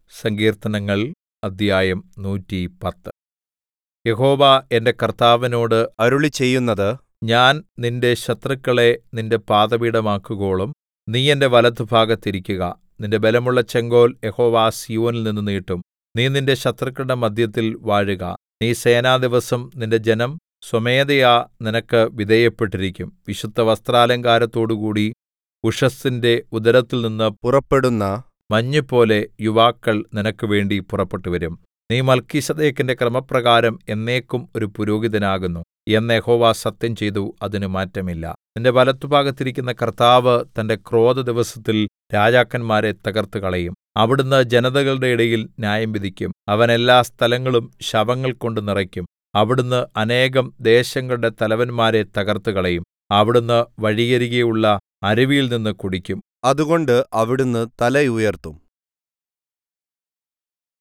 സങ്കീർത്തനങ്ങൾ അദ്ധ്യായം നൂറ്റിപ്പത്ത് യഹോവ എന്റെ കർത്താവിനോട് അരുളിച്ചെയ്യുന്നത് ഞാൻ നിന്റെ ശത്രുക്കളെ നിന്റെ പാദപീഠമാക്കുവോളം നീ എന്റെ വലത്തുഭാഗത്ത് ഇരിക്കുക നിന്റെ ബലമുള്ള ചെങ്കോൽ യഹോവ സീയോനിൽനിന്ന് നീട്ടും നീ നിന്റെ ശത്രുക്കളുടെ മദ്ധ്യത്തിൽ വാഴുക നീ സേനാദിവസം നിന്റെ ജനം സ്വമേധയാ നിനക്ക് വിധേയപ്പെട്ടിരിക്കും വിശുദ്ധവസ്ത്രാലങ്കാരത്തോടുകൂടി ഉഷസ്സിന്റെ ഉദരത്തിൽനിന്ന് പുറപ്പെടുന്ന മഞ്ഞുപോലെ യുവാക്കൾ നിനക്കുവേണ്ടി പുറപ്പെട്ടുവരും നീ മൽക്കീസേദെക്കിന്റെ ക്രമപ്രകാരം എന്നേക്കും ഒരു പുരോഹിതനാകുന്നു എന്ന് യഹോവ സത്യംചെയ്തു അതിന് മാറ്റമില്ല നിന്റെ വലത്തുഭാഗത്ത് ഇരിക്കുന്ന കർത്താവ് തന്റെ ക്രോധദിവസത്തിൽ രാജാക്കന്മാരെ തകർത്തുകളയും അവിടുന്ന് ജനതകളുടെ ഇടയിൽ ന്യായം വിധിക്കും അവൻ എല്ലാ സ്ഥലങ്ങളും ശവങ്ങൾകൊണ്ട് നിറയ്ക്കും അവിടുന്ന് അനേകം ദേശങ്ങളുടെ തലവന്മാരെ തകർത്തുകളയും അവിടുന്ന് വഴിയരികെയുള്ള അരുവിയിൽനിന്ന് കുടിക്കും അതുകൊണ്ട് അവിടുന്ന് തല ഉയർത്തും